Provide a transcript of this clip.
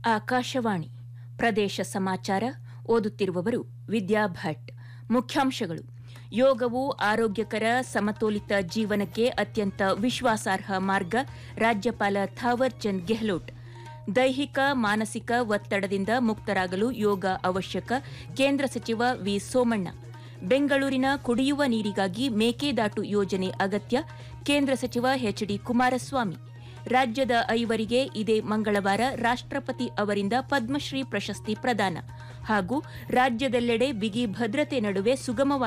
ಆಕಾಶವಾಣಿ ಪ್ರದೇಶ ಸಮಾಚಾರ ಓದುತ್ತಿರುವವರು ವಿದ್ಯಾ ಭಟ್ ಮುಖ್ಯಾಂಶಗಳು ಯೋಗವು ಆರೋಗ್ಯಕರ ಸಮತೋಲಿತ ಜೀವನಕ್ಕೆ ಅತ್ಯಂತ ವಿಶ್ವಾಸಾರ್ಹ ಮಾರ್ಗ ರಾಜ್ಯಪಾಲ ಥಾವರ್ ಚಂದ್ ಗೆಹ್ಲೋಟ್ ದೈಹಿಕ ಮಾನಸಿಕ ಒತ್ತಡದಿಂದ ಮುಕ್ತರಾಗಲು ಯೋಗ ಅವಶ್ಯಕ ಕೇಂದ್ರ ಸಚಿವ ವಿ ಸೋಮಣ್ಣ ಬೆಂಗಳೂರಿನ ಕುಡಿಯುವ ನೀರಿಗಾಗಿ ಮೇಕೆದಾಟು ಯೋಜನೆ ಅಗತ್ಯ ಕೇಂದ್ರ ಸಚಿವ ಎಚ್ಡಿ ಕುಮಾರಸ್ವಾಮಿ ರಾಜ್ಯದ ಐವರಿಗೆ ಇದೇ ಮಂಗಳವಾರ ರಾಷ್ಟ್ರಪತಿ ಅವರಿಂದ ಪದ್ಮಶ್ರೀ ಪ್ರಶಸ್ತಿ ಪ್ರದಾನ ಹಾಗೂ ರಾಜ್ಯದೆಲ್ಲೆಡೆ ಬಿಗಿ ಭದ್ರತೆ ನಡುವೆ ಸುಗಮವಾಗಿ